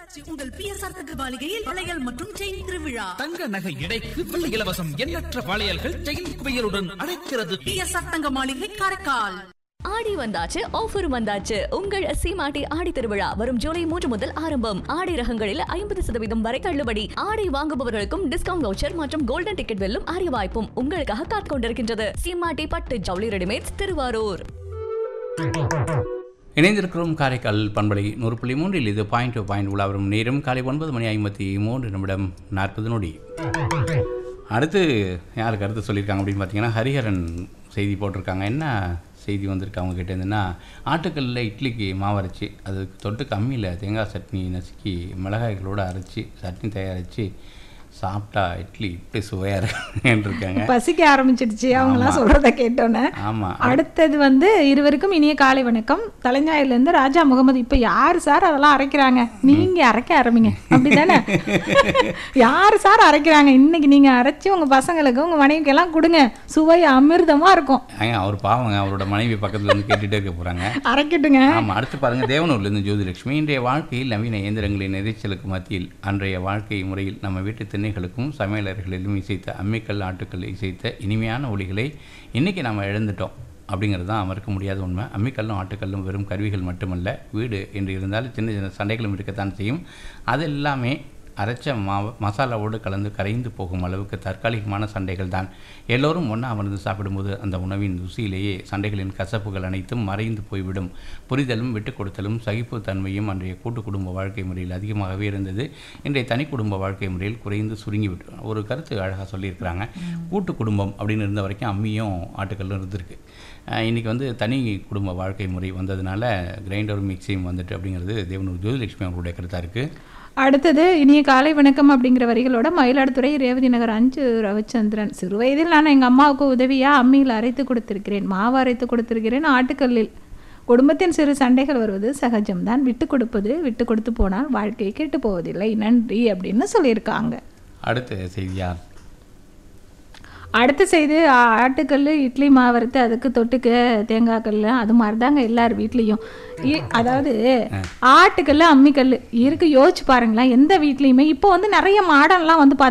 உங்கள் பிஎஸ்ஆர் தகவலிகையில் வளையல் மற்றும் செயின் திருவிழா தங்க நகை எடைக்கு வெள்ளி இலவசம் எண்ணற்ற வளையல்கள் செயின் குவியலுடன் அழைக்கிறது பிஎஸ்ஆர் தங்க மாளிகை காரைக்கால் ஆடி வந்தாச்சு ஆஃபரும் வந்தாச்சு உங்கள் சீமாட்டி ஆடி திருவிழா வரும் ஜூலை மூன்று முதல் ஆரம்பம் ஆடை ரகங்களில் ஐம்பது சதவீதம் வரை தள்ளுபடி ஆடை வாங்குபவர்களுக்கும் டிஸ்கவுண்ட் வவுச்சர் மற்றும் கோல்டன் டிக்கெட் வெல்லும் அரிய வாய்ப்பும் உங்களுக்காக காத்துக் கொண்டிருக்கின்றது சீமாட்டி பட்டு ஜவுளி ரெடிமேட்ஸ் திருவாரூர் இணைந்திருக்கிறோம் காரைக்கால் பண்பலை நூறு புள்ளி மூன்றில் இது பாயிண்ட் டு பாயிண்ட் உலாவரும் நேரம் காலை ஒன்பது மணி ஐம்பத்தி மூன்று நிமிடம் நாற்பது நொடி அடுத்து யார் கருத்து சொல்லியிருக்காங்க அப்படின்னு பார்த்தீங்கன்னா ஹரிஹரன் செய்தி போட்டிருக்காங்க என்ன செய்தி வந்திருக்கு அவங்க கிட்ட இருந்துன்னா ஆட்டுக்கல்லில் இட்லிக்கு மாவு அரைச்சி அதுக்கு தொட்டு கம்மியில் தேங்காய் சட்னி நசுக்கி மிளகாய்களோடு அரைச்சி சட்னி தயாரித்து சாப்பிட்டா இட்லி இப்படி சுவையாக இருக்குன்னு இருக்காங்க பசிக்க ஆரம்பிச்சிடுச்சு அவங்களாம் ஆமா. சொல்றத கேட்டோன்னே ஆமாம் அடுத்தது வந்து இருவருக்கும் இனிய காலை வணக்கம் தலைஞாயில இருந்து ராஜா முகமது இப்ப யாரு சார் அதெல்லாம் அரைக்கிறாங்க நீங்க அரைக்க ஆரம்பிங்க அப்படிதானே யாரு சார் அரைக்கிறாங்க இன்னைக்கு நீங்க அரைச்சு உங்க பசங்களுக்கு உங்க மனைவிக்கு எல்லாம் கொடுங்க சுவை அமிர்தமா இருக்கும் ஏங்க அவர் பாவங்க அவரோட மனைவி பக்கத்தில் வந்து கேட்டுகிட்டே இருக்க போகிறாங்க அரைக்கட்டுங்க ஆமாம் அடுத்து பாருங்க தேவனூர்லேருந்து ஜோதிலட்சுமி இன்றைய வாழ்க்கையில் நவீன இயந்திரங்களின் இறைச்சலுக்கு மத்தியில் அன்றைய வாழ்க்கை முறையில் நம்ம வீட்டு திண்ணைகளுக்கும் சமையலறைகளிலும் இசைத்த அம்மிக்கல் ஆட்டுக்கல் இசைத்த இனிமையான ஒளிகளை இன்றைக்கி நம்ம இழந்துட்டோம் அப்படிங்கிறது தான் மறுக்க முடியாத உண்மை அம்மிக்கல்லும் ஆட்டுக்கல்லும் வெறும் கருவிகள் மட்டுமல்ல வீடு என்று இருந்தாலும் சின்ன சின்ன சண்டைகளும் இருக்கத்தான் செய்யும் அது எல்லாமே அரைச்ச மாவு மசாலாவோடு கலந்து கரைந்து போகும் அளவுக்கு தற்காலிகமான சண்டைகள் தான் எல்லோரும் ஒன்றா அமர்ந்து சாப்பிடும்போது அந்த உணவின் ருசியிலேயே சண்டைகளின் கசப்புகள் அனைத்தும் மறைந்து போய்விடும் புரிதலும் விட்டுக் கொடுத்தலும் சகிப்புத்தன்மையும் அன்றைய கூட்டு குடும்ப வாழ்க்கை முறையில் அதிகமாகவே இருந்தது இன்றைய தனி குடும்ப வாழ்க்கை முறையில் குறைந்து சுருங்கிவிட்டு ஒரு கருத்து அழகாக சொல்லியிருக்கிறாங்க கூட்டு குடும்பம் அப்படின்னு இருந்த வரைக்கும் அம்மியும் ஆட்டுக்கல்லும் இருந்திருக்கு அஹ் இன்னைக்கு வந்து தனி குடும்ப வாழ்க்கை முறை வந்ததுனால கிரைண்டரும் மிக்சியும் வந்துட்டு அப்படிங்கிறது தேவனூர் ஜோதிலட்சுமி அவர்களுடைய கருத்தாக இருக்குது அடுத்தது இனிய காலை வணக்கம் அப்படிங்கிற வரிகளோட மயிலாடுதுறை ரேவதி நகர் அஞ்சு ரவிச்சந்திரன் சிறு வயதில் நான் எங்கள் அம்மாவுக்கு உதவியா அம்மியில் அரைத்து கொடுத்திருக்கிறேன் மாவு அரைத்து கொடுத்திருக்கிறேன் ஆட்டுக்கல்லில் குடும்பத்தின் சிறு சண்டைகள் வருவது சகஜம்தான் விட்டு கொடுப்பது விட்டு கொடுத்து போனால் வாழ்க்கை கெட்டு போவதில்லை நன்றி அப்படின்னு சொல்லியிருக்காங்க அடுத்த செய்தியார் அடுத்த செய்தி ஆ- ஆட்டுக்கல் இட்லி மாவு வறுத்து அதுக்கு தொட்டுக்க தேங்காய் கல் அது மாதிரி தாங்க எல்லார் வீட்லேயும் அதாவது ஆட்டுக்கல் அம்மிக்கல் இருக்கு யோசிச்சு பாருங்களேன் எந்த வீட்லேயுமே இப்போ வந்து நிறைய மாடன்லாம் வந்து